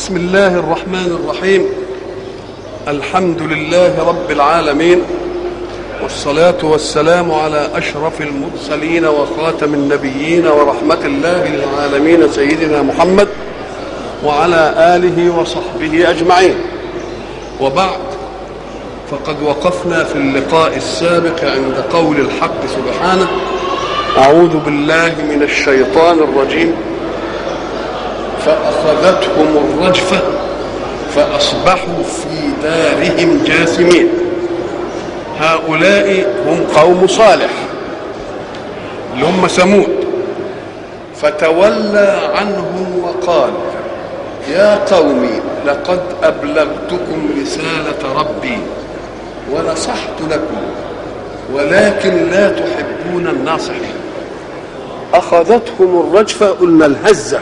بسم الله الرحمن الرحيم الحمد لله رب العالمين والصلاة والسلام على أشرف المرسلين وخاتم النبيين ورحمة الله للعالمين سيدنا محمد وعلى آله وصحبه أجمعين وبعد فقد وقفنا في اللقاء السابق عند قول الحق سبحانه أعوذ بالله من الشيطان الرجيم فأخذتهم الرجفة فأصبحوا في دارهم جاثمين هؤلاء هم قوم صالح اللي هم ثمود فتولى عنهم وقال يا قوم لقد أبلغتكم رسالة ربي ونصحت لكم ولكن لا تحبون الناصحين أخذتهم الرجفة قلنا الهزة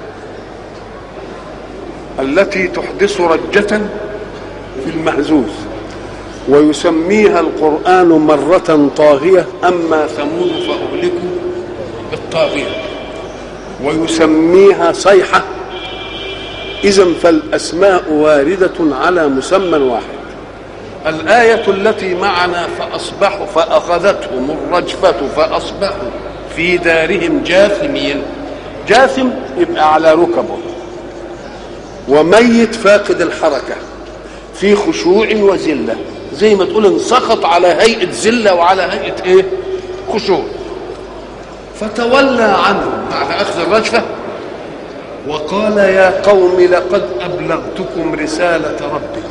التي تحدث رجة في المهزوز ويسميها القرآن مرة طاغية أما ثمود فأهلكوا بالطاغية ويسميها صيحة إذا فالأسماء واردة على مسمى واحد الآية التي معنا فأصبحوا فأخذتهم الرجفة فأصبحوا في دارهم جاثمين جاثم يبقى على ركبه وميت فاقد الحركة في خشوع وذلة زي ما تقول انسخط على هيئة ذلة وعلى هيئة ايه خشوع فتولى عنهم بعد أخذ الرجفة وقال يا قوم لقد أبلغتكم رسالة ربي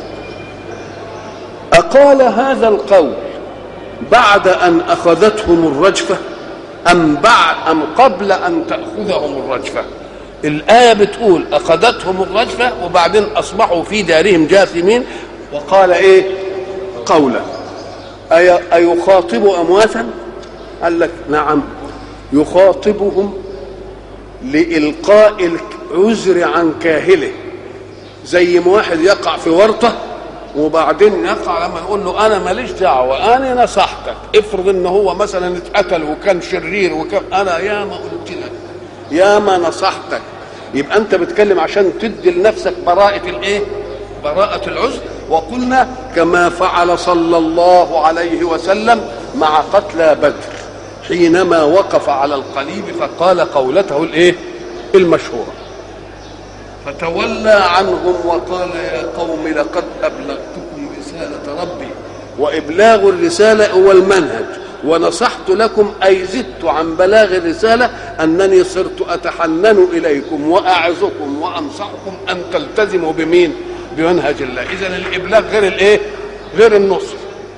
أقال هذا القول بعد أن أخذتهم الرجفة أم بعد أم قبل أن تأخذهم الرجفة الآية بتقول أخذتهم الرجفة وبعدين أصبحوا في دارهم جاثمين وقال إيه قولا أي أيخاطب أمواتا قال لك نعم يخاطبهم لإلقاء العذر عن كاهله زي ما واحد يقع في ورطة وبعدين يقع لما نقول له انا ماليش دعوه انا نصحتك افرض ان هو مثلا اتقتل وكان شرير وكان انا يا ما قلت لك يا ما نصحتك يبقى انت بتكلم عشان تدي لنفسك براءة الايه براءة العذر وقلنا كما فعل صلى الله عليه وسلم مع قتلى بدر حينما وقف على القليب فقال قولته الايه المشهورة فتولى عنهم وقال يا قوم لقد أبلغتكم رسالة ربي وإبلاغ الرسالة هو المنهج ونصحت لكم أي زدت عن بلاغ الرسالة أنني صرت أتحنن إليكم وأعظكم وأنصحكم أن تلتزموا بمين بمنهج الله إذا الإبلاغ غير الإيه غير النصر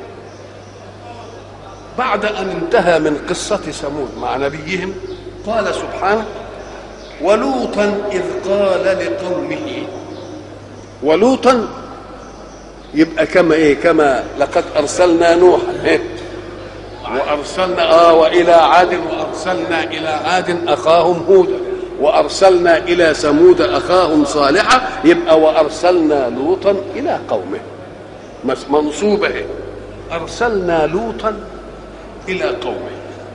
بعد أن انتهى من قصة ثمود مع نبيهم قال سبحانه ولوطا إذ قال لقومه ولوطا يبقى كما ايه كما لقد ارسلنا نوحا إيه؟ وارسلنا اه والى عاد وارسلنا الى عاد اخاهم هودا وارسلنا الى ثمود اخاهم صالحا يبقى وارسلنا لوطا الى قومه منصوبه إيه؟ ارسلنا لوطا الى قومه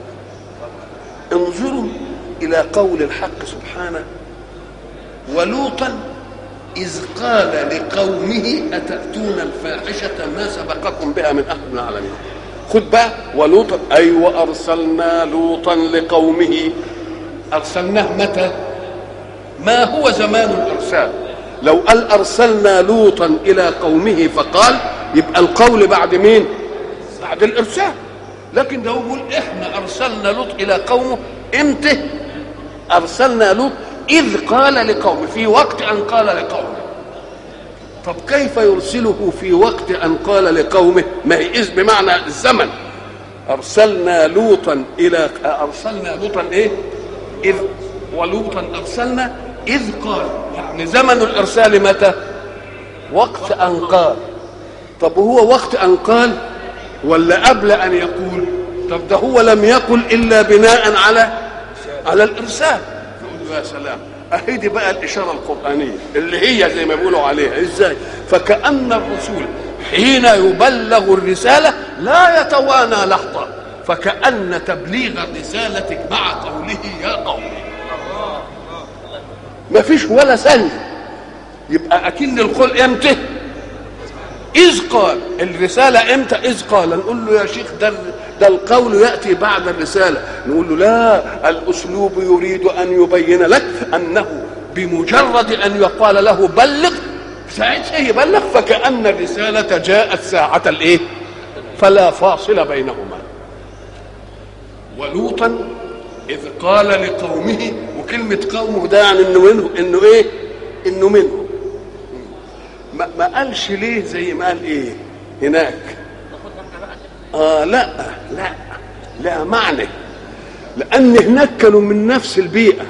انظروا الى قول الحق سبحانه ولوطا إذ قال لقومه أتأتون الفاحشة ما سبقكم بها من أحد من العالمين خد بقى ولوطا أي أيوة وأرسلنا لوطا لقومه أرسلناه متى ما هو زمان الإرسال لو قال أرسلنا لوطا إلى قومه فقال يبقى القول بعد مين بعد الإرسال لكن ده يقول إحنا أرسلنا لوط إلى قومه إمتى أرسلنا لوط إذ قال لقومه في وقت أن قال لقومه طب كيف يرسله في وقت أن قال لقومه ما هي إذ بمعنى الزمن أرسلنا لوطا إلى أرسلنا لوطا إيه إذ ولوطا أرسلنا إذ قال يعني زمن الإرسال متى وقت أن قال طب هو وقت أن قال ولا قبل أن يقول طب ده هو لم يقل إلا بناء على على الإرسال يا سلام اهي دي بقى الاشاره القرانيه اللي هي زي ما بيقولوا عليها ازاي فكان الرسول حين يبلغ الرساله لا يتوانى لحظه فكان تبليغ رسالتك مع قوله يا قوم ما فيش ولا ثانيه يبقى اكن القول امتى إذ قال الرسالة إمتى إذ قال نقول له يا شيخ ده ده القول يأتي بعد الرسالة نقول له لا الأسلوب يريد أن يبين لك أنه بمجرد أن يقال له بلغ ساعتها يبلغ فكأن الرسالة جاءت ساعة الإيه فلا فاصل بينهما ولوطا إذ قال لقومه وكلمة قومه ده يعني إنه منه إنه إيه إنه منه ما, ما قالش ليه زي ما قال ايه هناك اه لا لا لا معنى لان هناك كانوا من نفس البيئه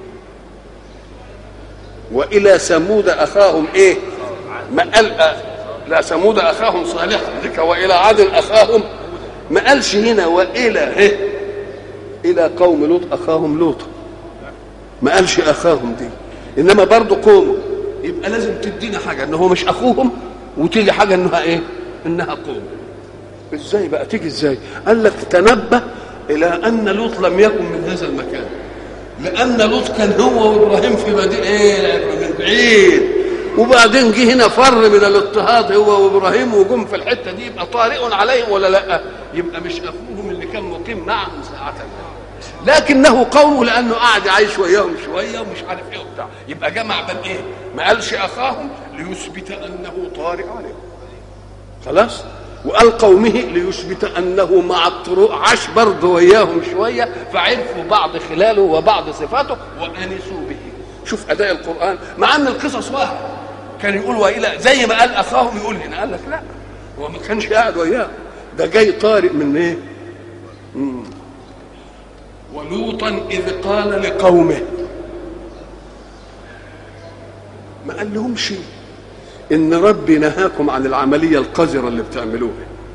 والى ثمود اخاهم ايه ما قال آه لا ثمود اخاهم صالحا ذيك والى عاد اخاهم ما قالش هنا والى إيه؟ الى قوم لوط اخاهم لوط ما قالش اخاهم دي انما برضه قومه يبقى لازم تدينا حاجه ان هو مش اخوهم وتيجي حاجه انها ايه انها قوم ازاي بقى تيجي ازاي قال لك تنبه الى ان لوط لم يكن من هذا المكان لان لوط كان هو وابراهيم في مدينه ايه من بعيد وبعدين جه هنا فر من الاضطهاد هو وابراهيم وجم في الحته دي يبقى طارئ عليهم ولا لا يبقى مش اخوهم اللي كان مقيم معهم ساعه لكنه قومه لانه قاعد عايش وياهم شويه ومش عارف ايه وبتاع يبقى جمع بين ايه؟ ما قالش اخاهم ليثبت انه طارئ عليهم خلاص؟ وقال قومه ليثبت انه مع الطرق عاش برضه وياهم شويه فعرفوا بعض خلاله وبعض صفاته وانسوا به شوف اداء القران مع ان القصص واحد كان يقول والى زي ما قال اخاهم يقول هنا قال لك لا هو ما كانش قاعد وياهم ده جاي طارئ من ايه؟ مم. ولوطا إذ قال لقومه ما قال لهمش إن ربي نهاكم عن العملية القذرة اللي بتعملوها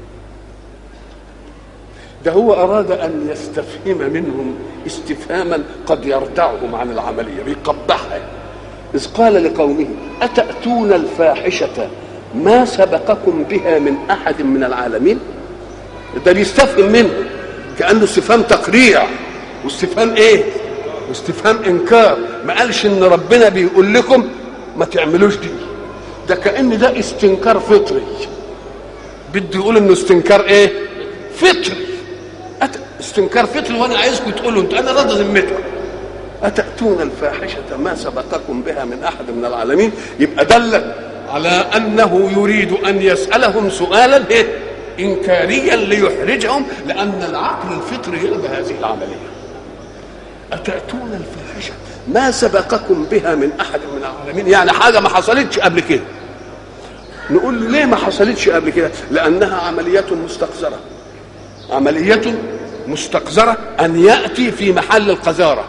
ده هو أراد أن يستفهم منهم استفهاما قد يردعهم عن العملية بيقبحها إذ قال لقومه أتأتون الفاحشة ما سبقكم بها من أحد من العالمين ده بيستفهم منه كأنه استفهام تقريع واستفهام ايه واستفهام انكار ما قالش ان ربنا بيقول لكم ما تعملوش دي ده كان ده استنكار فطري بده يقول انه استنكار ايه فطري أت... استنكار فطري وانا عايزكم تقولوا انتوا انا راضي ذمتكم اتاتون الفاحشه ما سبقكم بها من احد من العالمين يبقى دل على انه يريد ان يسالهم سؤالا ايه انكاريا ليحرجهم لان العقل الفطري يلغى هذه العمليه أتأتون الفاحشة ما سبقكم بها من أحد من العالمين يعني حاجة ما حصلتش قبل كده نقول له ليه ما حصلتش قبل كده لأنها عملية مستقذرة عملية مستقذرة أن يأتي في محل القذارة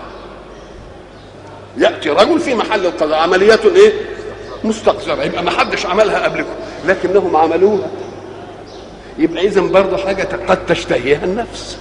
يأتي رجل في محل القذارة عملية إيه مستقذرة يبقى ما حدش عملها قبلكم لكنهم عملوها يبقى إذا برضه حاجة قد تشتهيها النفس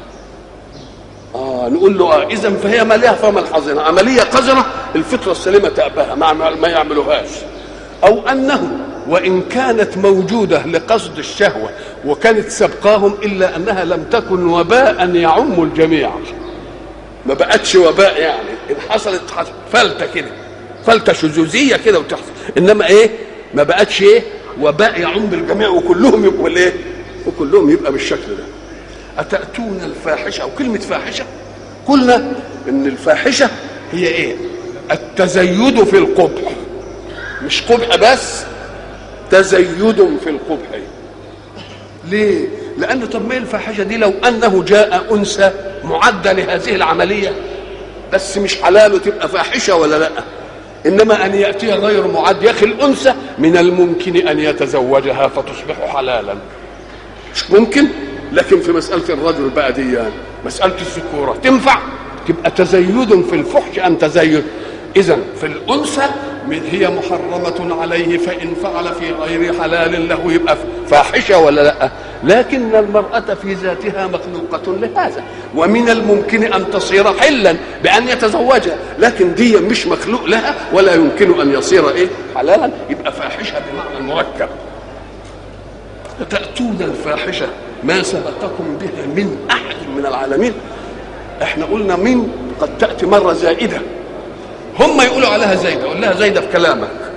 آه نقول له اه اذا فهي مالها فما الحظنا عمليه قذره الفطره السليمه تأباها ما, ما يعملوهاش او انه وان كانت موجوده لقصد الشهوه وكانت سبقاهم الا انها لم تكن وباء يعم الجميع ما بقتش وباء يعني ان حصلت فلته كده فلته شذوذيه كده وتحصل انما ايه ما بقتش ايه وباء يعم الجميع وكلهم يبقوا الايه وكلهم يبقى بالشكل ده أتأتون الفاحشة أو كلمة فاحشة قلنا إن الفاحشة هي إيه؟ التزيد في القبح مش قبح بس تزيد في القبح ليه؟ لأن طب ما الفاحشة دي لو أنه جاء أنثى معدة لهذه العملية بس مش حلاله تبقى فاحشة ولا لأ؟ إنما أن يأتي غير معد يا أخي الأنثى من الممكن أن يتزوجها فتصبح حلالا مش ممكن؟ لكن في مسألة الرجل بقى دي يعني مسألة الذكورة تنفع تبقى تزيد في الفحش أم تزيد إذا في الأنثى هي محرمة عليه فإن فعل في غير حلال له يبقى فاحشة ولا لا لكن المرأة في ذاتها مخلوقة لهذا ومن الممكن أن تصير حلا بأن يتزوجها لكن دي مش مخلوق لها ولا يمكن أن يصير إيه حلالا يبقى فاحشة بمعنى المركب تأتون الفاحشة ما سبقكم بها من أحد من العالمين احنا قلنا من قد تأتي مرة زائدة هم يقولوا عليها زايدة قول لها زايدة في كلامك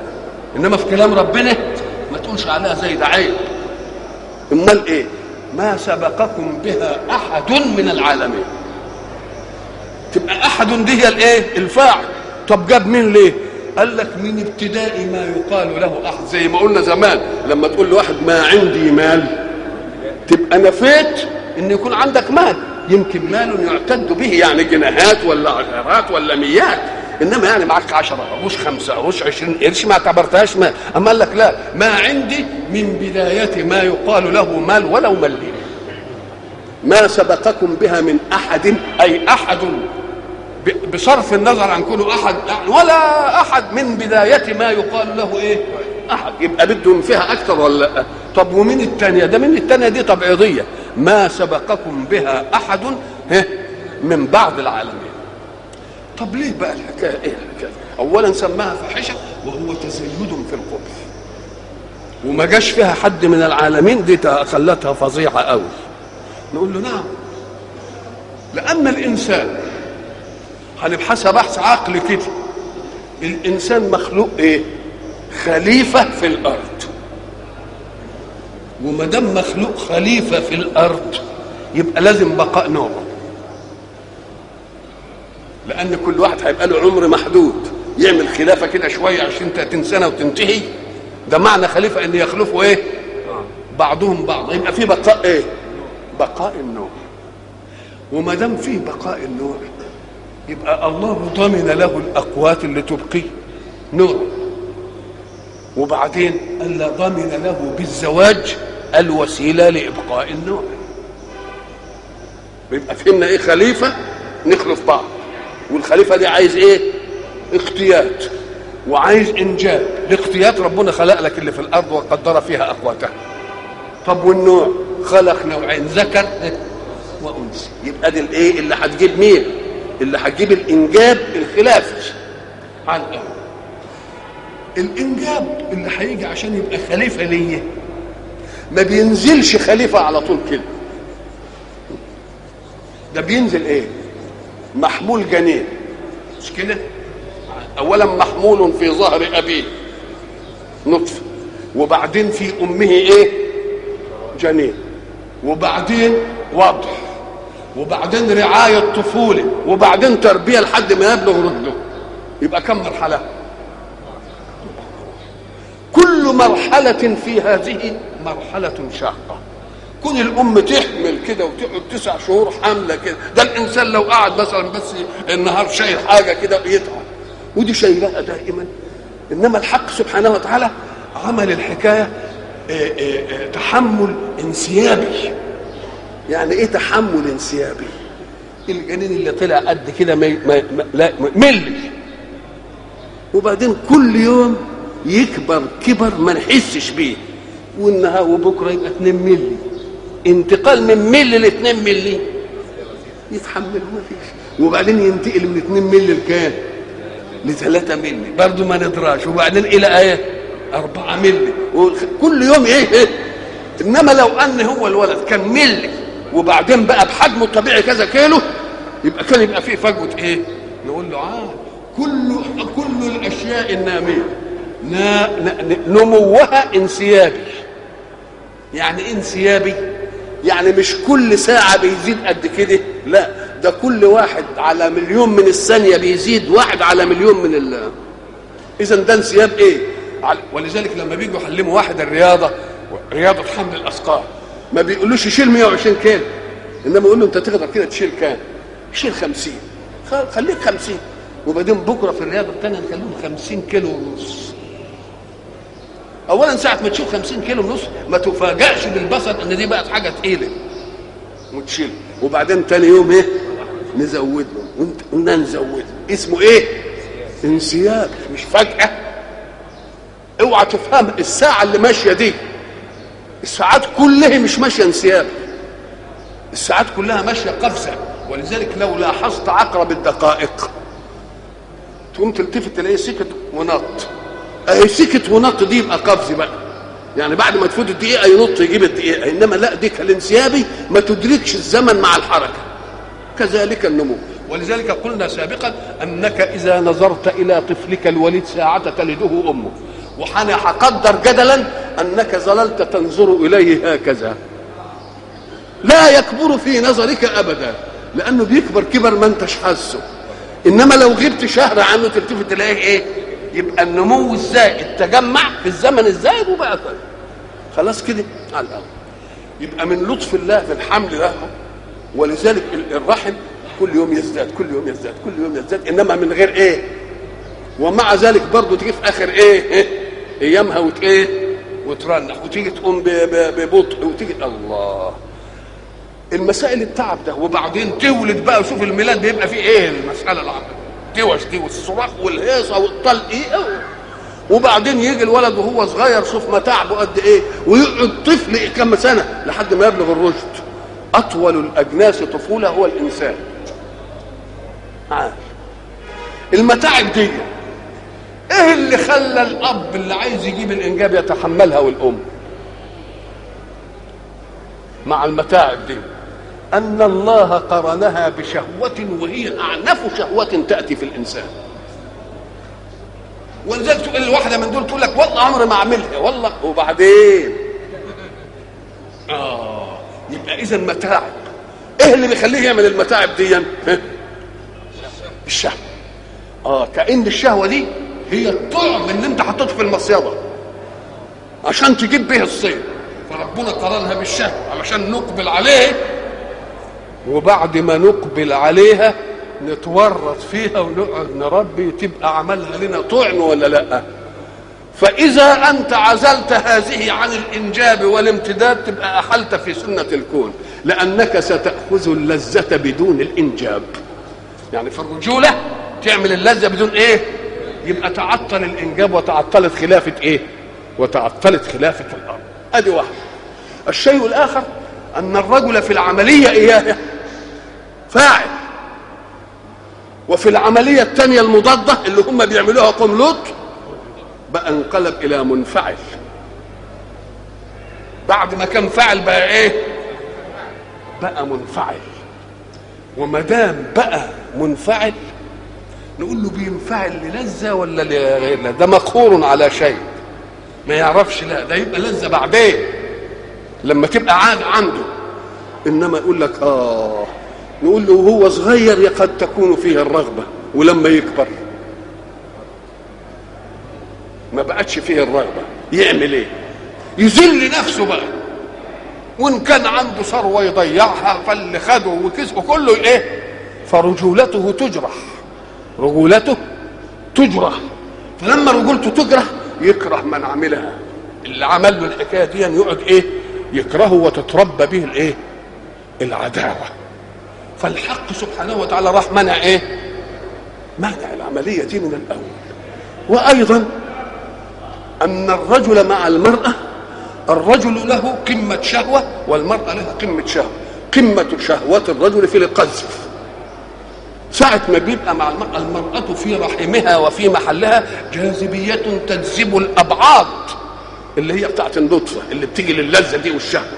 انما في كلام ربنا ما تقولش عليها زي ده عيب امال ايه ما سبقكم بها احد من العالمين تبقى احد دي هي الايه الفاعل طب جاب مين ليه قال لك من ابتداء ما يقال له احد زي ما قلنا زمان لما تقول لواحد ما عندي مال تبقى نفيت ان يكون عندك مال يمكن مال يعتد به يعني جنيهات ولا عشرات ولا ميات انما يعني معك 10 قروش 5 قروش 20 قرش ما اعتبرتهاش مال اما قال لك لا ما عندي من بدايه ما يقال له مال ولو مليم ما سبقكم بها من احد اي احد بصرف النظر عن كونه احد ولا احد من بدايه ما يقال له ايه احد يبقى بدهم فيها اكثر ولا لا طب ومن الثانيه ده من الثانيه دي تبعيضيه ما سبقكم بها احد من بعض العالمين طب ليه بقى الحكايه ايه الحكايه اولا سماها فاحشه وهو تزيد في القبح وما جاش فيها حد من العالمين دي خلتها فظيعه قوي نقول له نعم لان الانسان هنبحثها بحث عقل كده الانسان مخلوق ايه خليفه في الارض وما دام مخلوق خليفه في الارض يبقى لازم بقاء نوعه لان كل واحد هيبقى له عمر محدود يعمل خلافه كده شويه 20 30 سنه وتنتهي ده معنى خليفه ان يخلفوا ايه بعضهم بعض يبقى في بقاء ايه بقاء النوع وما دام في بقاء النوع يبقى الله ضمن له الاقوات اللي تبقي نوع وبعدين الا ضمن له بالزواج الوسيله لابقاء النوع يبقى فهمنا ايه خليفه نخلف بعض والخليفه دي عايز ايه اختيات وعايز انجاب الاختيات ربنا خلق لك اللي في الارض وقدر فيها اقواتها طب والنوع خلق نوعين ذكر وانثى يبقى دي الايه اللي هتجيب مين اللي هتجيب الانجاب الخلافي على الاول الانجاب اللي هيجي عشان يبقى خليفه ليا ما بينزلش خليفه على طول كده ده بينزل ايه محمول جنين مش كده اولا محمول في ظهر ابيه نطفه وبعدين في امه ايه جنين وبعدين وضع وبعدين رعاية طفولة وبعدين تربية لحد ما يبلغ رشده يبقى كم مرحلة كل مرحلة في هذه مرحلة شاقة كون الأم تحمل كده وتقعد تسع شهور حاملة كده ده الإنسان لو قعد مثلا بس النهار شايل حاجة كده يتعب ودي شايلها دائما إنما الحق سبحانه وتعالى عمل الحكاية اه اه اه تحمل انسيابي يعني ايه تحمل انسيابي الجنين اللي طلع قد كده ما ما ما لا ملي وبعدين كل يوم يكبر كبر ما نحسش بيه والنهار وبكره يبقى 2 ملي انتقال من ملي ل 2 ملي يتحمله ما فيش وبعدين ينتقل من 2 ملي لكام؟ ل 3 ملي برضه ما ندراش وبعدين الى ايه؟ 4 ملي وكل يوم ايه, إيه؟ انما لو ان هو الولد كان ملي وبعدين بقى بحجمه الطبيعي كذا كيلو يبقى كان يبقى فيه فجوه ايه؟ نقول له اه كل كل الاشياء الناميه نموها انسيابي يعني ايه انسيابي؟ يعني مش كل ساعة بيزيد قد كده لا ده كل واحد على مليون من الثانية بيزيد واحد على مليون من ال إذا ده انسياب إيه؟ ولذلك لما بيجوا يعلموا واحد الرياضة رياضة حمل الأثقال ما بيقولوش شيل 120 كيلو انما يقول له انت تقدر كده تشيل كام؟ شيل 50 خليك 50 وبعدين بكره في الرياضه الثانيه نخليهم 50 كيلو ونص اولا ساعه ما تشوف 50 كيلو ونص ما تفاجئش بالبصر ان دي بقت حاجه تقيله وتشيل وبعدين تاني يوم ايه؟ نزود له قلنا نزود اسمه ايه؟ انسياب مش فجاه اوعى تفهم الساعه اللي ماشيه دي الساعات كلها مش ماشيه انسياب الساعات كلها ماشيه قفزه ولذلك لو لاحظت عقرب الدقائق تقوم تلتفت تلاقيه سكت ونط اهي سكت ونط دي يبقى قفز بقى يعني بعد ما تفوت الدقيقه ينط يجيب الدقيقه انما لا دي كالانسيابي ما تدركش الزمن مع الحركه كذلك النمو ولذلك قلنا سابقا انك اذا نظرت الى طفلك الوليد ساعه تلده امه وحنا هقدر جدلا انك ظللت تنظر اليه هكذا لا يكبر في نظرك ابدا لانه بيكبر كبر ما انتش حاسه انما لو غبت شهر عنه تلتفت تلاقيه ايه يبقى النمو الزائد تجمع في الزمن الزائد وبقى طيب. خلاص كده على الاول يبقى من لطف الله في الحمل له ولذلك الرحم كل يوم يزداد كل يوم يزداد كل يوم يزداد انما من غير ايه ومع ذلك برضه تيجي في اخر ايه, إيه؟ ايامها وت ايه وترنح وتيجي تقوم ببطء وتيجي الله المسائل التعب ده وبعدين تولد بقى وشوف الميلاد بيبقى فيه ايه المساله العامه دوش دي والصراخ والهيصه والطلق ايه وبعدين يجي الولد وهو صغير شوف ما تعبه قد ايه ويقعد طفل كم سنه لحد ما يبلغ الرشد اطول الاجناس طفوله هو الانسان عارف المتاعب دي ايه اللي خلى الاب اللي عايز يجيب الانجاب يتحملها والام مع المتاعب دي ان الله قرنها بشهوه وهي اعنف شهوه تاتي في الانسان ولذلك تقول الواحده من دول تقول لك والله عمري ما اعملها والله وبعدين اه يبقى اذا متاعب ايه اللي بيخليه يعمل المتاعب دي الشهوه اه كان الشهوه دي هي الطعم اللي انت حطيته في المصيده عشان تجيب به الصيد فربنا قرنها بالشهوه علشان نقبل عليه وبعد ما نقبل عليها نتورط فيها ونقعد نربي تبقى عملها لنا طعم ولا لا فإذا أنت عزلت هذه عن الإنجاب والامتداد تبقى أحلت في سنة الكون لأنك ستأخذ اللذة بدون الإنجاب يعني في الرجولة تعمل اللذة بدون إيه يبقى تعطل الإنجاب وتعطلت خلافة إيه وتعطلت خلافة الأرض أدي واحد الشيء الآخر أن الرجل في العملية إياه فاعل وفي العملية الثانية المضادة اللي هم بيعملوها قوم لوط بقى انقلب إلى منفعل بعد ما كان فاعل بقى إيه؟ بقى منفعل وما دام بقى منفعل نقول له بينفعل للذة ولا لغير ده مقهور على شيء ما يعرفش لا ده يبقى لذة بعدين لما تبقى عاد عنده انما يقول لك اه نقول له وهو صغير قد تكون فيه الرغبة ولما يكبر ما بقتش فيه الرغبة يعمل ايه يذل نفسه بقى وان كان عنده ثروة يضيعها فاللي خده وكسبه كله ايه فرجولته تجرح رجولته تجرح فلما رجولته تجرح يكره من عملها اللي عمل له الحكايه دي يقعد ايه يكرهه وتتربى به الايه العداوه فالحق سبحانه وتعالى راح منع ايه منع العمليه دي من الاول وايضا ان الرجل مع المراه الرجل له قمه شهوه والمراه لها قمه شهوه قمه شهوه الرجل في القذف ساعة ما بيبقى مع المرأة المرأة في رحمها وفي محلها جاذبية تجذب الأبعاد اللي هي بتاعت النطفة اللي بتيجي للذة دي والشهوة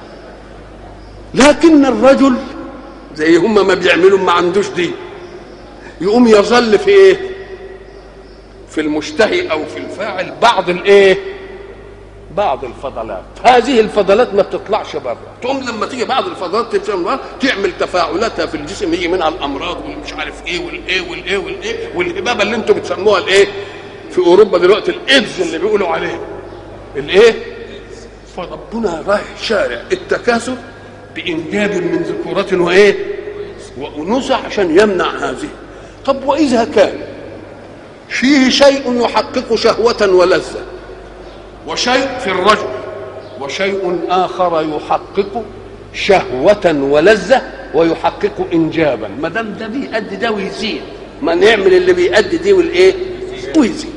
لكن الرجل زي هم ما بيعملوا ما عندوش دي يقوم يظل في ايه في المشتهي او في الفاعل بعض الايه بعض الفضلات هذه الفضلات ما بتطلعش بره تقوم لما تيجي بعض الفضلات تعمل تفاعلاتها في الجسم يجي منها الامراض والمش عارف ايه والايه والايه والايه والهبابه اللي انتم بتسموها الايه في اوروبا دلوقتي الايدز اللي بيقولوا عليه الايه فربنا رايح شارع التكاثر بانجاب من ذكورات وايه وانوثه عشان يمنع هذه طب واذا كان فيه شيء يحقق شهوه ولذه وشيء في الرجل وشيء آخر يحقق شهوة ولذة ويحقق إنجابا ما دام ده بيأدي ده ويزيد ما نعمل اللي بيأدي دي والإيه ويزيد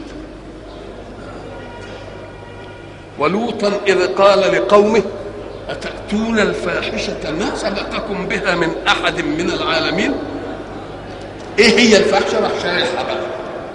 ولوطا إذ قال لقومه أتأتون الفاحشة ما سبقكم بها من أحد من العالمين إيه هي الفاحشة راح شارحها بقى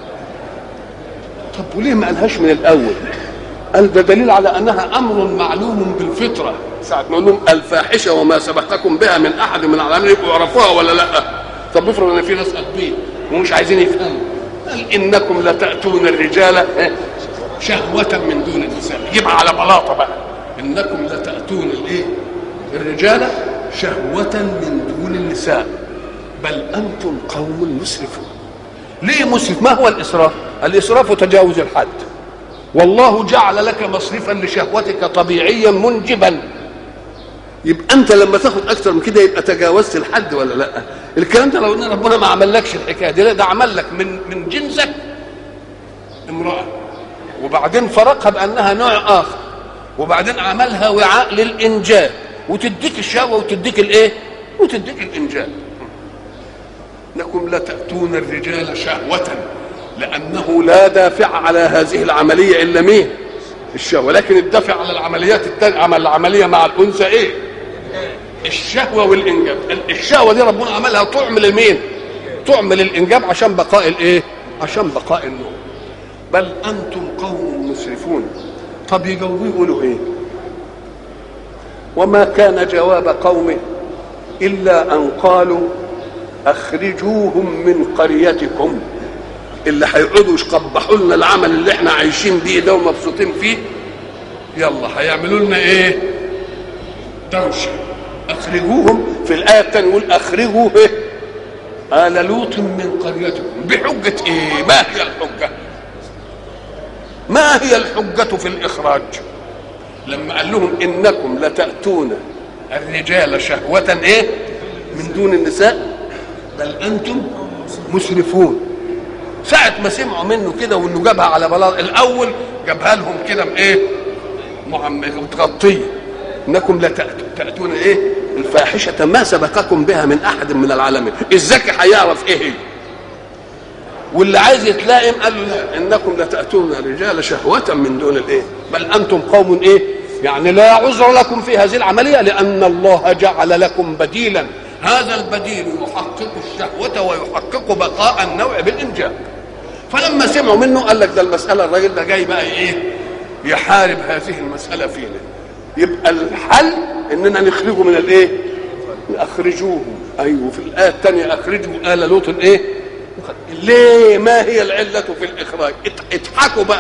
طب وليه ما قالهاش من الأول قال ده دليل على انها امر معلوم بالفطره ساعه ما لهم الفاحشه وما سبقكم بها من احد من العالمين يبقوا يعرفوها ولا لا طب افرض ان في ناس قاطبين ومش عايزين يفهموا قال انكم لتاتون الرجال شهوة من دون النساء يجيبها على بلاطة بقى إنكم لتأتون الإيه الرجال شهوة من دون النساء بل أنتم قوم مسرفون ليه مسرف ما هو الإسراف الإسراف تجاوز الحد والله جعل لك مصرفا لشهوتك طبيعيا منجبا يبقى انت لما تاخد اكتر من كده يبقى تجاوزت الحد ولا لا الكلام ده لو ان ربنا ما عملكش الحكايه دي لا ده عمل لك من من جنسك امراه وبعدين فرقها بانها نوع اخر وبعدين عملها وعاء للانجاب وتديك الشهوه وتديك الايه وتديك الانجاب انكم لتاتون الرجال شهوه لانه لا دافع على هذه العمليه الا مين الشهوه لكن الدافع على العمليات التانية عمل العمليه مع الانثى ايه الشهوه والانجاب الشهوه دي ربنا عملها تعمل المين تعمل الانجاب عشان بقاء الايه عشان بقاء النوم بل انتم قوم مسرفون طب يجاوبوا يقولوا ايه وما كان جواب قومه الا ان قالوا اخرجوهم من قريتكم اللي هيقعدوا يقبحوا لنا العمل اللي احنا عايشين بيه ده ومبسوطين فيه يلا هيعملوا لنا ايه دوشه اخرجوهم في الايه الثانيه يقول اخرجوا ايه آل لوط من قريتكم بحجة ايه ما هي الحجة ما هي الحجة في الإخراج لما قال لهم إنكم لتأتون الرجال شهوة إيه من دون النساء بل أنتم مسرفون ساعة ما سمعوا منه كده وإنه جابها على بلاط الأول جابها لهم كده بإيه متغطية إنكم لتأتون إيه الفاحشة ما سبقكم بها من أحد من العالمين الذكي هيعرف إيه هي واللي عايز يتلائم قال له لا انكم لتاتون الرجال شهوه من دون الايه بل انتم قوم ايه يعني لا عذر لكم في هذه العمليه لان الله جعل لكم بديلا هذا البديل يحقق الشهوه ويحقق بقاء النوع بالانجاب فلما سمعوا منه قال لك ده المساله الراجل ده جاي بقى ايه يحارب هذه المساله فينا يبقى الحل اننا نخرجه من الايه اخرجوهم ايوه في الايه الثانيه اخرجوا ال لوط ايه ليه ما هي العلة في الإخراج اضحكوا بقى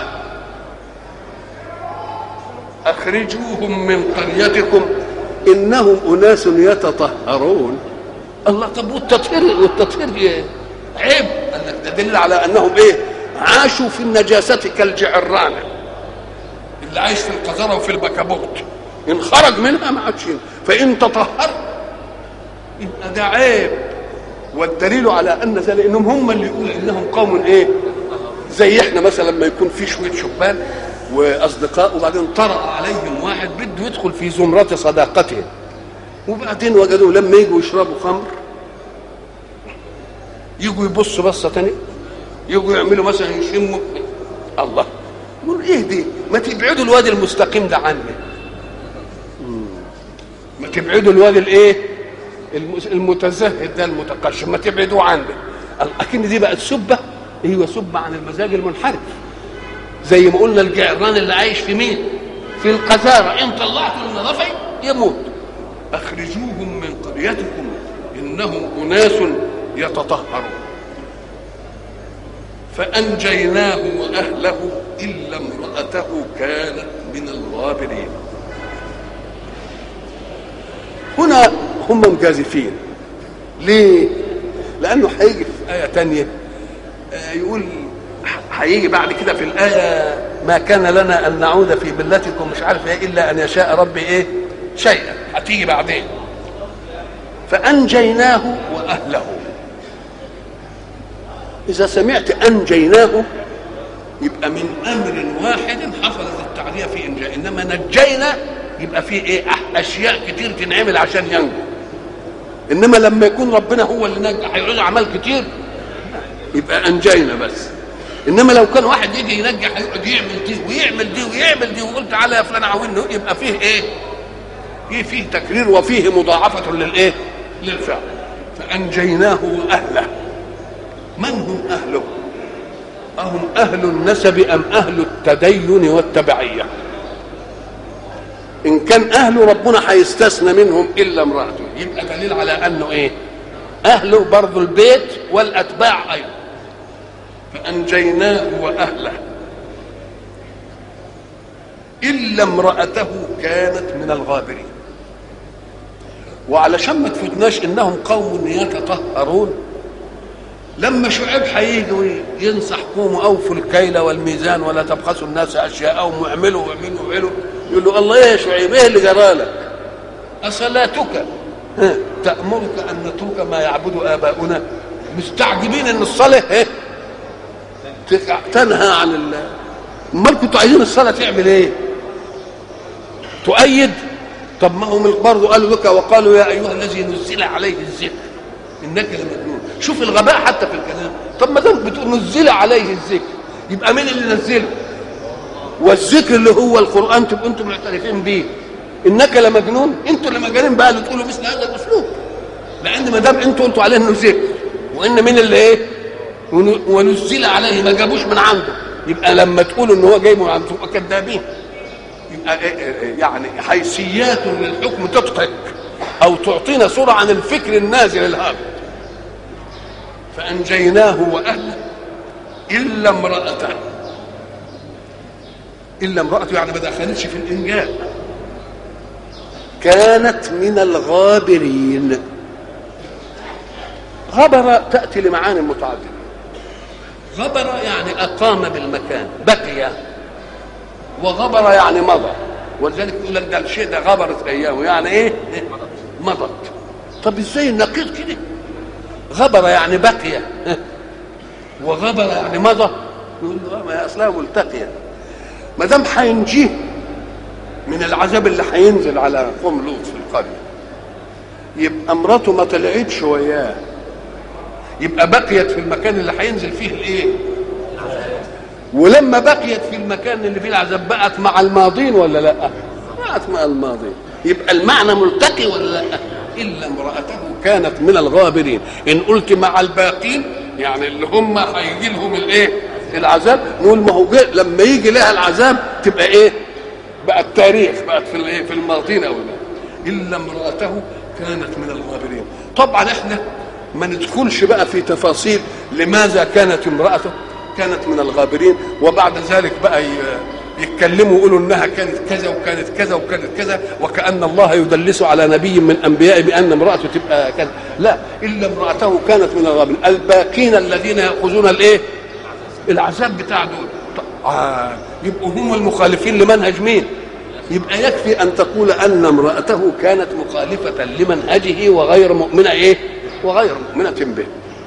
أخرجوهم من قريتكم إنهم أناس يتطهرون الله طب والتطهير والتطهير عيب قال لك ده دل على أنهم إيه عاشوا في النجاسة كالجعرانة اللي عايش في القذارة وفي البكابوت إن خرج منها ما عادش فإن تطهر يبقى ده عيب والدليل على ان ذلك انهم هم اللي يقولوا انهم قوم ايه زي احنا مثلا لما يكون في شويه شبان واصدقاء وبعدين طرأ عليهم واحد بده يدخل في زمرة صداقتهم وبعدين وجدوا لما يجوا يشربوا خمر يجوا يبصوا بصة تانية يجوا يعملوا مثلا يشموا الله يقول ايه دي ما تبعدوا الوادي المستقيم ده عني ما تبعدوا الوادي الايه المتزهد ده المتقشف ما تبعدوا عنه اكن دي بقت سبه ايوه سبه عن المزاج المنحرف زي ما قلنا الجعران اللي عايش في مين في القذاره ان طلعتوا النظافه يموت اخرجوهم من قريتكم انهم اناس يتطهرون فانجيناه واهله الا امراته كانت من الغابرين هنا هم مجازفين ليه لانه هيجي في ايه تانية آه يقول هيجي بعد كده في الايه ما كان لنا ان نعود في ملتكم مش عارف ايه الا ان يشاء ربي ايه شيئا هتيجي بعدين فانجيناه واهله اذا سمعت انجيناه يبقى من امر واحد حصلت التعديه في انجاء انما نجينا يبقى فيه ايه اشياء كتير تنعمل عشان ينجو انما لما يكون ربنا هو اللي نجح هيعوز اعمال كتير يبقى انجينا بس انما لو كان واحد يجي ينجح هيقعد يعمل دي ويعمل دي ويعمل دي وقلت تعالى يا فلان عاوني يبقى فيه ايه؟ فيه فيه تكرير وفيه مضاعفة للايه؟ للفعل فانجيناه واهله من هم اهله؟ أهم أهل النسب أم أهل التدين والتبعية إن كان أهله ربنا هيستثنى منهم إلا امرأته يبقى دليل على أنه إيه أهله برضو البيت والأتباع أيضا فأنجيناه وأهله الا امراته كانت من الغابرين وعلشان ما تفوتناش انهم قوم يتطهرون لما شعيب هيجي ينصح قوموا اوفوا الكيل والميزان ولا تبخسوا الناس اشياءهم واعملوا واعملوا واعملوا يقول له الله يا شعيب ايه اللي جرالك؟ اصلاتك تامرك ان نترك ما يعبد اباؤنا مستعجبين ان الصلاه ايه تنهى عن ال امال كنتوا عايزين الصلاه تعمل ايه؟ تؤيد طب ما هم برضه قالوا لك وقالوا يا ايها الذي نزل عليه الذكر انك لمجنون شوف الغباء حتى في الكلام طب ما دام بتقول نزل عليه الذكر يبقى مين اللي نزله والذكر اللي هو القران تبقوا انتم معترفين بيه انك لمجنون انتوا اللي مجانين بقى اللي تقولوا مثل هذا الاسلوب لان ما دام انتوا قلتوا عليه انه ذكر وان مين اللي ايه ونزل عليه ما جابوش من عنده يبقى لما تقولوا ان هو جاي من عنده تبقى كذابين يبقى يعني حيثيات للحكم تضحك او تعطينا صوره عن الفكر النازل الهابط فانجيناه واهله الا امراته الا امراته يعني ما دخلتش في الانجاب كانت من الغابرين غبر تاتي لمعاني متعدده غبر يعني اقام بالمكان بقي وغبر يعني مضى ولذلك يقول لك ده الشيء ده غبرت ايامه يعني ايه مضت طب ازاي النقيض كده غبر يعني بقي وغبر يعني مضى يقول له ما هي اصلها ملتقيه ما دام هينجيه من العذاب اللي هينزل على قوم لوط في القريه يبقى مراته ما طلعتش وياه يبقى بقيت في المكان اللي هينزل فيه الايه ولما بقيت في المكان اللي فيه العذاب بقت مع الماضين ولا لا بقت مع الماضين يبقى المعنى ملتقي ولا لا الا امراته كانت من الغابرين ان قلت مع الباقين يعني اللي هم هيجي لهم الايه العذاب نقول ما هو لما يجي لها العذاب تبقى ايه بقت تاريخ بقت في الايه في الماضين او لا الا امراته كانت من الغابرين طبعا احنا ما ندخلش بقى في تفاصيل لماذا كانت امراته كانت من الغابرين وبعد ذلك بقى يتكلموا يقولوا انها كانت كذا وكانت كذا وكانت كذا وكان الله يدلس على نبي من انبيائه بان امراته تبقى كذا لا الا امراته كانت من الغابرين الباقين الذين ياخذون الايه العذاب بتاع دول آه يبقوا هم المخالفين لمنهج مين يبقى يكفي ان تقول ان امراته كانت مخالفه لمنهجه وغير مؤمنه ايه وغير مؤمنه به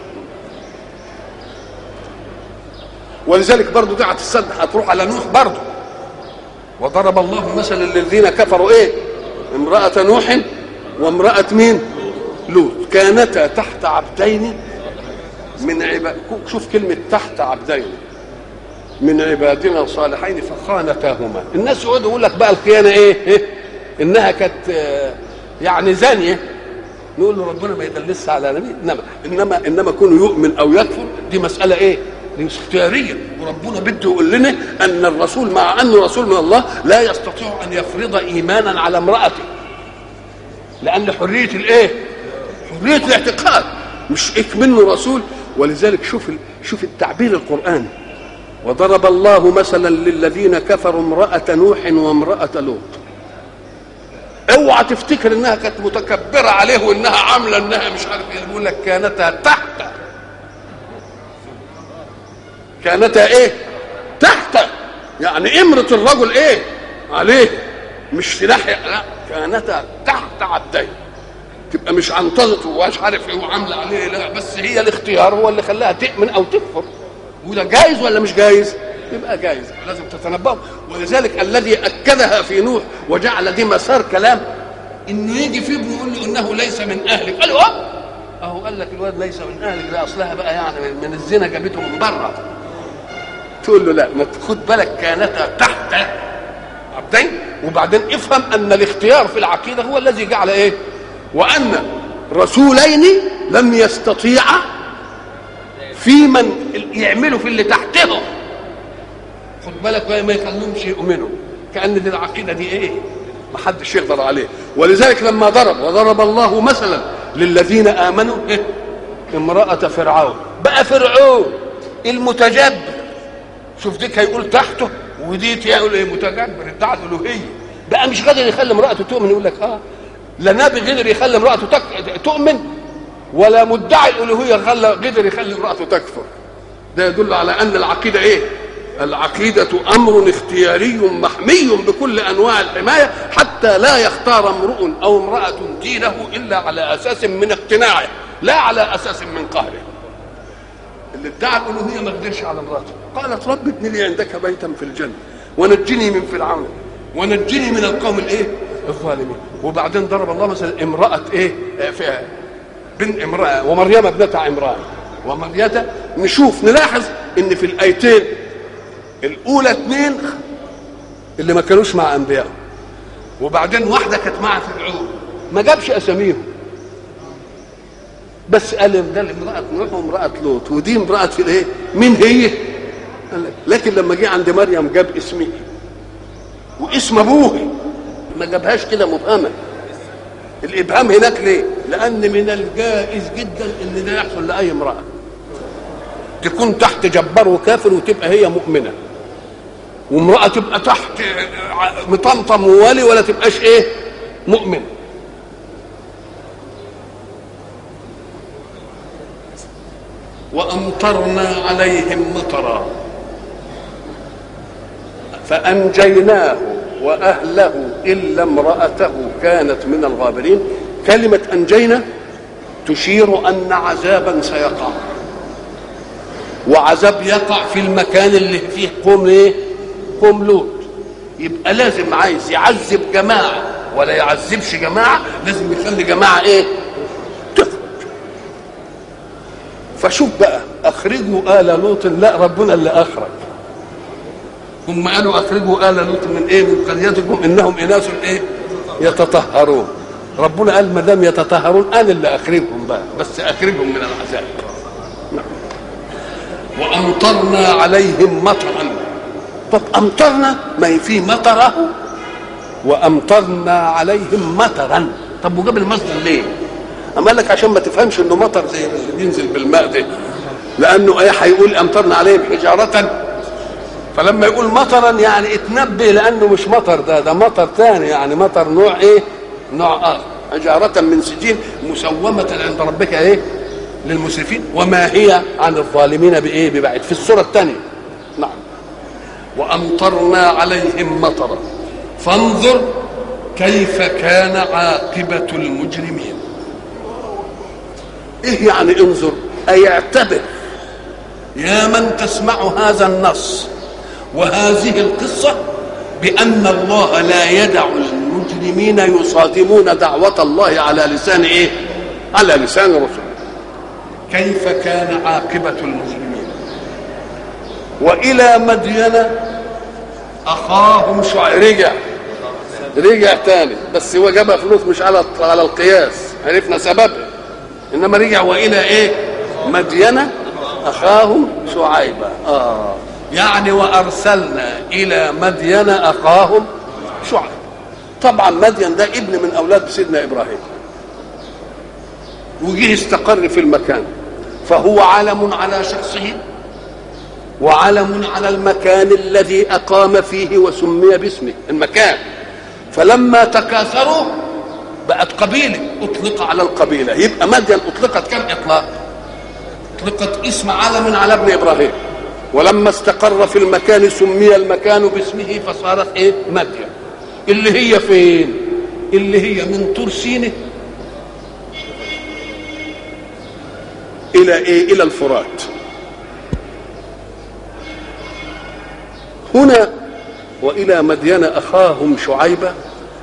ولذلك برضه دعت السد هتروح على نوح برضه وضرب الله مثلا للذين كفروا ايه امرأة نوح وامرأة مين لوط كانتا تحت عبدين من عباد شوف كلمة تحت عبدين من عبادنا الصالحين فخانتاهما الناس يقعدوا يقول لك بقى الخيانة ايه, إيه؟ انها كانت يعني زانية نقول له ربنا ما يدلس على نبي انما انما انما كونه يؤمن او يكفر دي مسألة ايه دي اختياريه وربنا بده يقول لنا ان الرسول مع انه رسول من الله لا يستطيع ان يفرض ايمانا على امراته لان حريه الايه حريه الاعتقاد مش منه رسول ولذلك شوف شوف التعبير القراني وضرب الله مثلا للذين كفروا امراه نوح وامراه لوط اوعى تفتكر انها كانت متكبره عليه وانها عامله انها مش عارف ايه بيقول لك كانتا تحت كانتا ايه تحت يعني امرة الرجل ايه عليه مش في ناحية لا كانتا تحت عبدين تبقى مش عنطزته ومش عارف ايه وعامله عليه لا بس هي الاختيار هو اللي خلاها تؤمن او تكفر وده جايز ولا مش جايز يبقى جايز لازم تتنبهوا ولذلك الذي اكدها في نوح وجعل دي مسار كلام انه يجي في ابنه يقول له انه ليس من اهلك قال له اهو قال لك الواد ليس من اهلك ده اصلها بقى يعني من الزنا جابته من بره تقول له لا ما خد بالك كانتا تحت عبدين وبعدين افهم ان الاختيار في العقيده هو الذي جعل ايه وان رسولين لم يستطيعا في من يعملوا في اللي تحتهم خد بالك ما يخلوهمش يؤمنوا كان دي العقيده دي ايه ما حدش يقدر عليه ولذلك لما ضرب وضرب الله مثلا للذين امنوا إيه؟ امراه فرعون بقى فرعون المتجبر شوف ديك هيقول تحته ودي تقول ايه متجبر ادعى الالوهيه بقى مش قادر يخلي امراته تؤمن يقول لك اه لا نبي قدر يخلي امراته تك... تؤمن ولا مدعي الالوهيه خلى قدر يخلي امراته تكفر ده يدل على ان العقيده ايه العقيدة أمر اختياري محمي بكل أنواع الحماية حتى لا يختار امرؤ أو امرأة دينه إلا على أساس من اقتناعه لا على أساس من قهره اللي ادعى الألوهية ما قدرش على امرأته قالت رب ابن لي عندك بيتا في الجنة ونجني من فرعون ونجني من القوم الايه الظالمين وبعدين ضرب الله مثلا امرأة ايه فيها بنت امرأة ومريم ابنة عمران ومريم نشوف نلاحظ ان في الايتين الاولى اثنين اللي ما كانوش مع انبيائهم وبعدين واحده كانت مع فرعون ما جابش اساميهم بس قال ده امراه نوح وامراه لوط ودي امراه في الايه مين هي لكن لما جه عند مريم جاب اسمه واسم ابوه ما جابهاش كده مبهمه الابهام هناك ليه لان من الجائز جدا ان ده يحصل لاي امراه تكون تحت جبار وكافر وتبقى هي مؤمنه وامراه تبقى تحت مطمطم وولي ولا تبقاش ايه مؤمن وامطرنا عليهم مطرا فانجيناه واهله الا امراته كانت من الغابرين كلمه انجينا تشير ان عذابا سيقع وعذاب يقع في المكان اللي فيه قوم ايه قوم لوط يبقى لازم عايز يعذب جماعه ولا يعذبش جماعه لازم يخلي جماعه ايه تخرج فشوف بقى اخرجوا ال لوط لا ربنا اللي اخرج هم قالوا اخرجوا ال لوط من ايه من قريتكم انهم اناس ايه يتطهرون ربنا قال ما دام يتطهرون انا اللي اخرجهم بقى بس اخرجهم من العذاب وامطرنا عليهم مطرا طب امطرنا ما هي في مطره وامطرنا عليهم مطرا طب وجاب المصدر ليه؟ أما قال لك عشان ما تفهمش انه مطر زي اللي بينزل بالماء ده لانه ايه هيقول امطرنا عليهم حجاره فلما يقول مطرا يعني اتنبه لانه مش مطر ده ده مطر ثاني يعني مطر نوع ايه؟ نوع اخر حجاره من سجين مسومه عند ربك ايه؟ للمسرفين وما هي عن الظالمين بايه ببعد في السوره الثانيه نعم وامطرنا عليهم مطرا فانظر كيف كان عاقبه المجرمين ايه يعني انظر اي اعتبر يا من تسمع هذا النص وهذه القصه بان الله لا يدع المجرمين يصادمون دعوه الله على لسان ايه على لسان رسله كيف كان عاقبة المجرمين وإلى مدين أخاهم شعيب رجع رجع تاني بس هو جابها فلوس مش على على القياس عرفنا سببها إنما رجع وإلى إيه مدين أخاهم شعيبا آه يعني وأرسلنا إلى مدين أخاهم شعيب طبعا مدين ده ابن من أولاد سيدنا إبراهيم وجه استقر في المكان فهو علم على شخصه وعلم على المكان الذي اقام فيه وسمي باسمه المكان فلما تكاثروا بقت قبيله اطلق على القبيله يبقى مدين اطلقت كم اطلاق اطلقت اسم علم على ابن ابراهيم ولما استقر في المكان سمي المكان باسمه فصارت ايه مدين اللي هي فين اللي هي من طور سينه الى ايه الى الفرات هنا والى مدين اخاهم شعيبا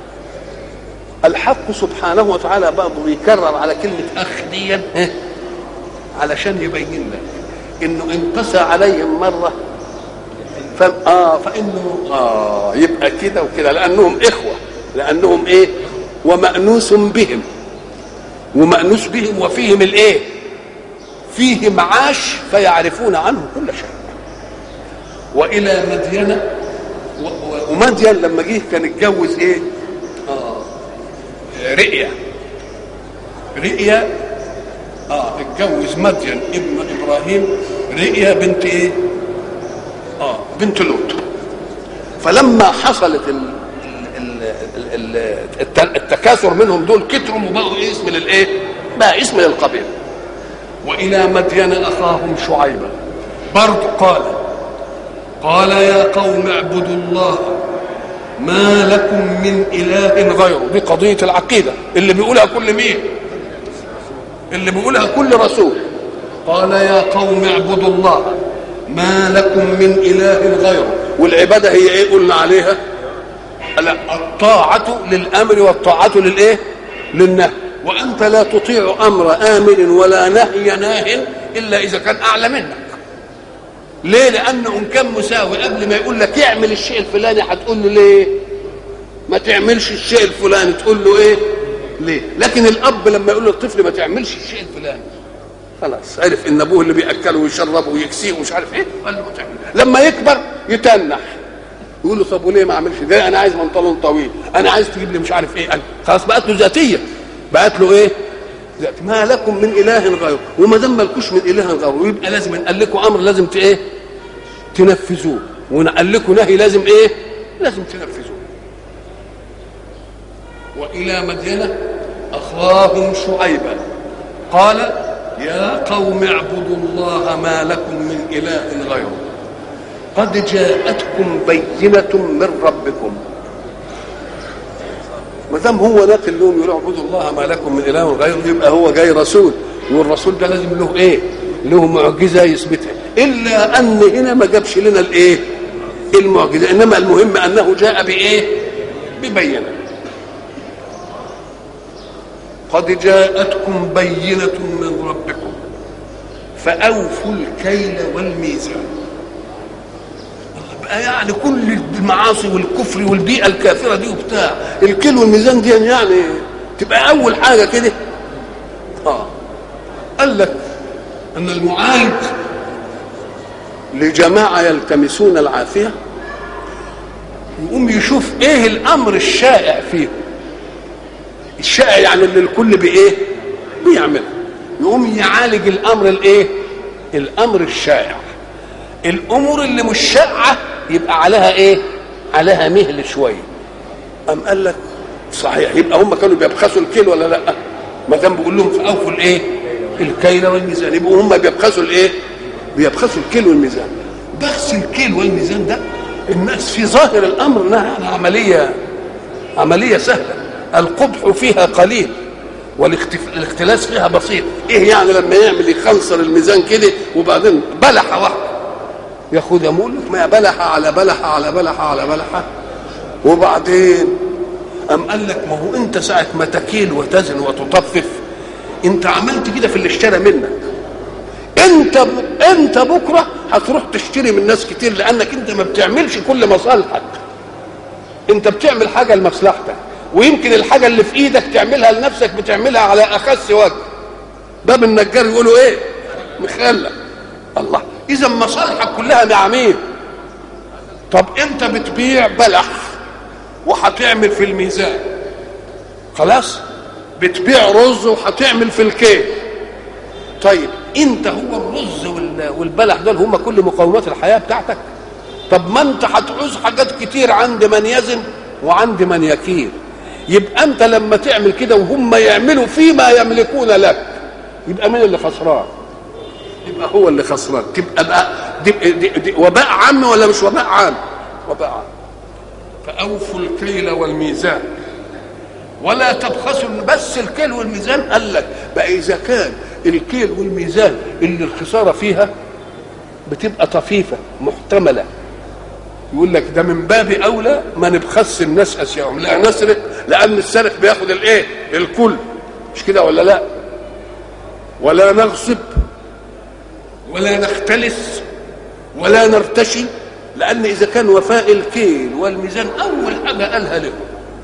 الحق سبحانه وتعالى برضه بيكرر على كلمه اخ دي علشان يبين لك انه انقسى عليهم مره ف... اه فانه اه يبقى كده وكده لانهم اخوه لانهم ايه ومأنوس بهم ومأنوس بهم وفيهم الايه فيه معاش فيعرفون عنه كل شيء والى مدين ومدين لما جه كان اتجوز ايه اه رئيا رئيا اه اتجوز مدين ابن ابراهيم رئيا بنت ايه اه بنت لوط فلما حصلت ال التكاثر منهم دول كتروا وبقوا إيه اسم للايه؟ بقى اسم للقبيله والى مدين اخاهم شعيبا برضه قال قال يا قوم اعبدوا الله ما لكم من اله غيره دي قضيه العقيده اللي بيقولها كل مين اللي بيقولها كل رسول قال يا قوم اعبدوا الله ما لكم من اله غيره والعباده هي ايه قلنا عليها لا الطاعه للامر والطاعه للايه للنهي وانت لا تطيع امر امر ولا نهي ناه الا اذا كان اعلى منك ليه لانه ان كان مساوي قبل ما يقول لك اعمل الشيء الفلاني هتقول له ليه ما تعملش الشيء الفلاني تقول له ايه ليه لكن الاب لما يقول للطفل ما تعملش الشيء الفلاني خلاص عرف ان ابوه اللي بياكله ويشربه ويكسيه ومش عارف ايه قال له ما تعمل لما يكبر يتنح يقول له طب وليه ما اعملش ده انا عايز بنطلون طويل انا عايز تجيب لي مش عارف ايه أنا. خلاص بقت له ذاتيه بقت له ايه ذات ما لكم من اله غيره وما دام مالكوش من اله غيره يبقى لازم نقول لكم امر لازم ت ايه تنفذوه ونقول لكم نهي لازم ايه لازم تنفذوه والى مدينه اخاهم شعيبا قال يا قوم اعبدوا الله ما لكم من اله غيره قد جاءتكم بينه من ربكم ما دام هو ناقل لهم يقولوا اعبدوا الله ما لكم من اله غيره يبقى هو جاي رسول والرسول ده لازم له ايه؟ له معجزه يثبتها الا ان هنا ما جابش لنا الايه؟ المعجزه انما المهم انه جاء بايه؟ ببينه قد جاءتكم بينه من ربكم فاوفوا الكيل والميزان يبقى يعني كل المعاصي والكفر والبيئه الكافره دي وبتاع الكيل والميزان دي يعني تبقى اول حاجه كده اه قال لك ان المعالج لجماعه يلتمسون العافيه يقوم يشوف ايه الامر الشائع فيهم الشائع يعني اللي الكل بايه بيعمله يقوم يعالج الامر الايه الامر الشائع الامور اللي مش شائعه يبقى عليها ايه عليها مهل شويه ام قال لك صحيح يبقى هم كانوا بيبخسوا الكيل ولا لا ما دام بيقول لهم في اوفوا الايه الكيل والميزان يبقوا هم بيبخسوا الايه بيبخسوا الكيل والميزان بخس الكيل والميزان ده الناس في ظاهر الامر انها عمليه عمليه سهله القبح فيها قليل والاختلاس فيها بسيط ايه يعني لما يعمل يخنصر الميزان كده وبعدين بلحه واحده ياخدها يقول لك ما بلحه على بلحه على بلحه على بلحه وبعدين أم قال لك ما هو أنت ساعة ما تكيل وتزن وتطفف أنت عملت كده في اللي اشترى منك أنت ب... أنت بكرة هتروح تشتري من ناس كتير لأنك أنت ما بتعملش كل مصالحك أنت بتعمل حاجة لمصلحتك ويمكن الحاجة اللي في إيدك تعملها لنفسك بتعملها على أخس وجه باب النجار يقولوا إيه مخلة الله إذا مصالحك كلها مع مين طب أنت بتبيع بلح وهتعمل في الميزان خلاص بتبيع رز وهتعمل في الكيل طيب انت هو الرز والبلح دول هم كل مقومات الحياه بتاعتك طب ما انت هتعوز حاجات كتير عند من يزن وعند من يكيل يبقى انت لما تعمل كده وهم يعملوا فيما يملكون لك يبقى مين اللي خسران يبقى هو اللي خسران تبقى بقى دي دي دي وباء عام ولا مش وباء عام وباء عام فأوفوا الكيل والميزان ولا تبخسوا بس الكيل والميزان قال لك بقى إذا كان الكيل والميزان اللي الخسارة فيها بتبقى طفيفة محتملة يقول لك ده من باب أولى ما نبخس الناس أشياءهم لا نسرق لأن السارق بياخد الإيه؟ الكل مش كده ولا لا؟ ولا نغصب ولا نختلس ولا نرتشي لأن إذا كان وفاء الكيل والميزان أول حاجة قالها لهم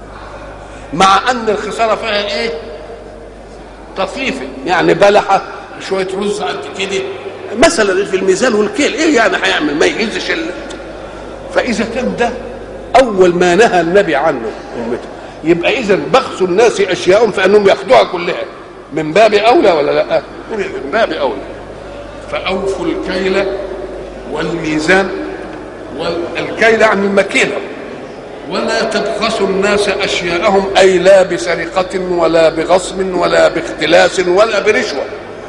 مع أن الخسارة فيها إيه؟ طفيفة يعني بلحة شوية رز قد كده مثلا في الميزان والكيل إيه يعني هيعمل ما يهزش ال... فإذا كان ده أول ما نهى النبي عنه أمته يبقى إذا بخس الناس أشياءهم فأنهم ياخدوها كلها من باب أولى ولا لا؟ من باب أولى فأوفوا الكيل والميزان والكيل عن المكيلة ولا تبخسوا الناس اشياءهم اي لا بسرقه ولا بغصب ولا باختلاس ولا برشوه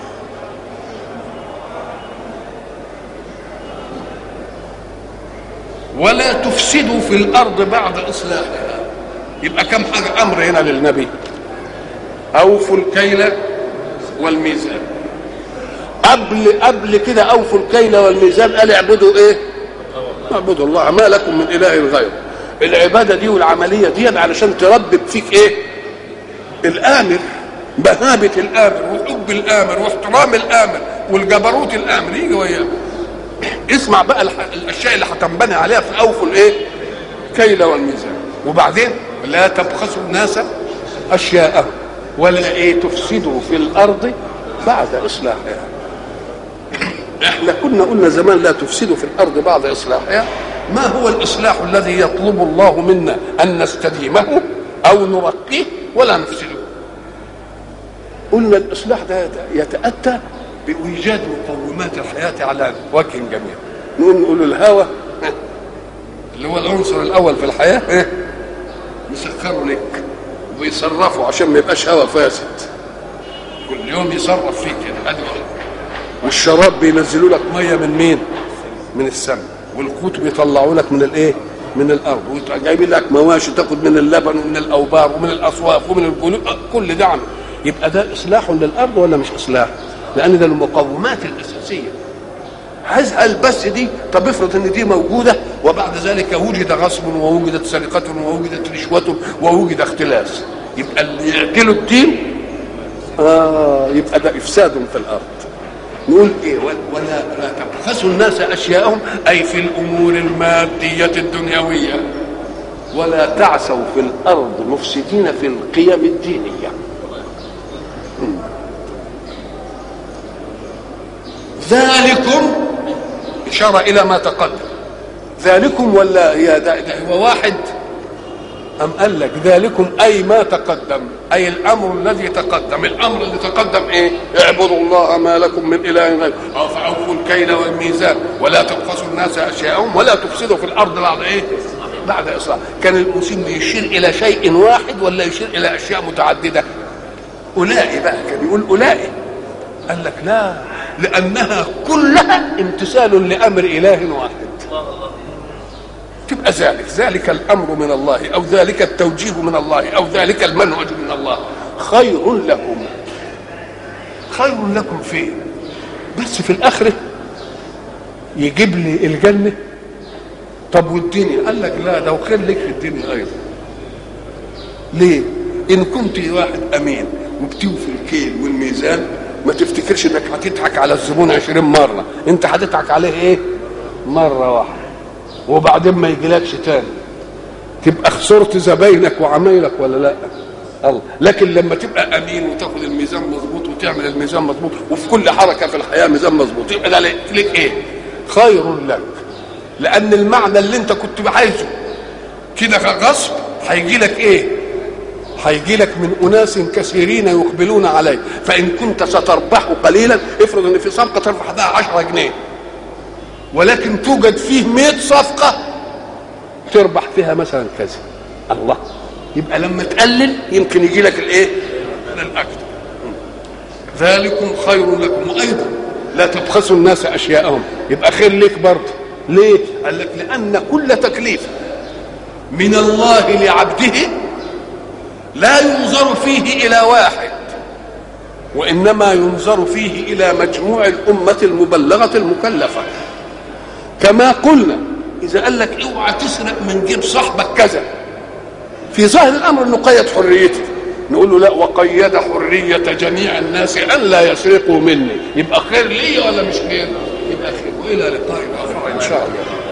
ولا تفسدوا في الارض بعد اصلاحها يبقى كم حاجه امر هنا للنبي اوفوا الكيل والميزان قبل قبل كده اوفوا الكيل والميزان قال اعبدوا ايه اعبدوا الله ما لكم من اله غيره العباده دي والعمليه دي علشان تربب فيك ايه الامر مهابه الامر وحب الامر واحترام الامر والجبروت الامر يجي وياه اسمع بقى الاشياء اللي هتنبني عليها في اوفوا الايه كيل والميزان وبعدين لا تبخسوا الناس اشياءهم ولا ايه تفسدوا في الارض بعد اصلاحها احنا كنا قلنا زمان لا تفسدوا في الارض بعد اصلاحها ما هو الاصلاح الذي يطلب الله منا ان نستديمه او نرقيه ولا نفسده قلنا الاصلاح ده يتاتى بايجاد مقومات الحياه على وجه جميل نقول نقول الهوى اللي هو العنصر الاول في الحياه يسخروا لك ويصرفوا عشان ما يبقاش هوا فاسد كل يوم يصرف فيك كده ادي والشراب بينزلوا لك ميه من مين من السماء والقوت بيطلعوا لك من الايه من الارض وجايبين لك مواشي تاخد من اللبن ومن الاوبار ومن الاصواف ومن الجلود كل ده عمل يبقى ده اصلاح للارض ولا مش اصلاح لان ده المقومات الاساسيه هزهل بس دي طب افرض ان دي موجوده وبعد ذلك وجد غصب ووجدت سرقه ووجدت رشوه ووجد اختلاس يبقى اللي يعدلوا الدين اه يبقى ده افساد في الارض نقول ايه ولا لا تبخسوا الناس اشياءهم اي في الامور الماديه الدنيويه ولا تعثوا في الارض مفسدين في القيم الدينيه ذلكم إشارة إلى ما تقدم ذلكم ولا يا ده, ده هو واحد أم قال لك ذلكم أي ما تقدم أي الأمر الذي تقدم الأمر اللي تقدم إيه اعبدوا الله ما لكم من إله غيره فأوفوا الكيل والميزان ولا تبخسوا الناس أشياءهم ولا تفسدوا في الأرض بعد إيه بعد إصلاح كان المسلم يشير إلى شيء واحد ولا يشير إلى أشياء متعددة أولئك بقى كان يقول أولئك قال لك لا لأنها كلها امتثال لأمر إله واحد تبقى ذلك ذلك الأمر من الله أو ذلك التوجيه من الله أو ذلك المنهج من الله خير لكم خير لكم فين بس في الآخرة يجيب لي الجنة طب والدنيا قال لك لا ده خير لك في الدنيا أيضا ليه إن كنت واحد أمين وبتوفي الكيل والميزان ما تفتكرش انك هتضحك على الزبون عشرين مرة انت هتضحك عليه ايه مرة واحدة وبعدين ما يجيلكش تاني تبقى خسرت زباينك وعمايلك ولا لا الله لكن لما تبقى امين وتاخد الميزان مظبوط وتعمل الميزان مظبوط وفي كل حركه في الحياه ميزان مظبوط يبقى ده لك ايه خير لك لان المعنى اللي انت كنت عايزه كده غصب هيجي لك ايه هيجي لك من اناس كثيرين يقبلون عليه فان كنت ستربح قليلا افرض ان في صفقه تربح بها 10 جنيه ولكن توجد فيه 100 صفقه تربح فيها مثلا كذا الله يبقى لما تقلل يمكن يجي لك الايه الاكثر ذلكم خير لكم وايضا لا تبخسوا الناس اشياءهم يبقى خير لك برضه ليه قال لك لان كل تكليف من الله لعبده لا ينظر فيه الى واحد وانما ينظر فيه الى مجموع الامه المبلغه المكلفه كما قلنا اذا قال لك اوعى تسرق من جيب صاحبك كذا في ظاهر الامر انه قيد حريته نقول له لا وقيد حريه جميع الناس ان لا يسرقوا مني يبقى خير لي ولا مش خير يبقى خير والى لقاء اخر ان شاء الله